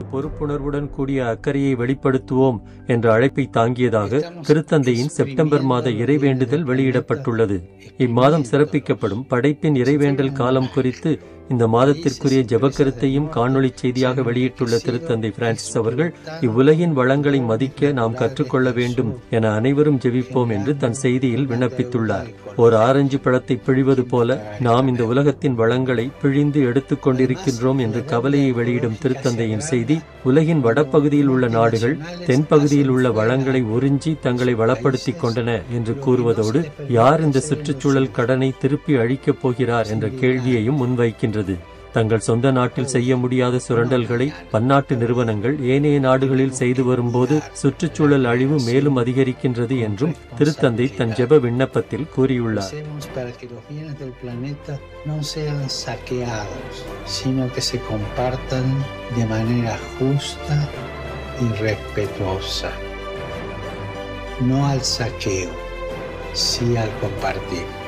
பொறுப்புணர்வுடன் கூடிய அக்கறையை வெளிப்படுத்துவோம் என்ற அழைப்பை தாங்கியதாக திருத்தந்தையின் செப்டம்பர் மாத இறைவேண்டுதல் வெளியிடப்பட்டுள்ளது இம்மாதம் சிறப்பிக்கப்படும் படைப்பின் இறைவேண்டல் காலம் குறித்து இந்த மாதத்திற்குரிய ஜெபக்கருத்தையும் காணொளி செய்தியாக வெளியிட்டுள்ள திருத்தந்தை பிரான்சிஸ் அவர்கள் இவ்வுலகின் வளங்களை மதிக்க நாம் கற்றுக்கொள்ள வேண்டும் என அனைவரும் ஜெபிப்போம் என்று தன் செய்தியில் விண்ணப்பித்துள்ளார் ஒரு ஆரஞ்சு பழத்தை பிழிவது போல நாம் இந்த உலகத்தின் வளங்களை பிழிந்து எடுத்துக் கொண்டிருக்கின்றோம் என்று கவலையை வெளியிடும் திருத்தந்தையின் செய்தி உலகின் வடபகுதியில் உள்ள நாடுகள் தென்பகுதியில் உள்ள வளங்களை உறிஞ்சி தங்களை வளப்படுத்திக் கொண்டன என்று கூறுவதோடு யார் இந்த சுற்றுச்சூழல் கடனை திருப்பி அழிக்கப் போகிறார் என்ற கேள்வியையும் முன்வைக்கின்றது தங்கள் சொந்த நாட்டில் செய்ய முடியாத சுரண்டல்களை பன்னாட்டு நிறுவனங்கள் ஏனைய நாடுகளில் செய்து வரும்போது சுற்றுச்சூழல் அழிவு மேலும் அதிகரிக்கின்றது என்றும் திருத்தந்தை தன் ஜெப விண்ணப்பத்தில் கூறியுள்ளார் Hacemos para que los bienes del planeta no sean saqueados, sino que se compartan de manera justa y respetuosa. No al saqueo, sí al compartir.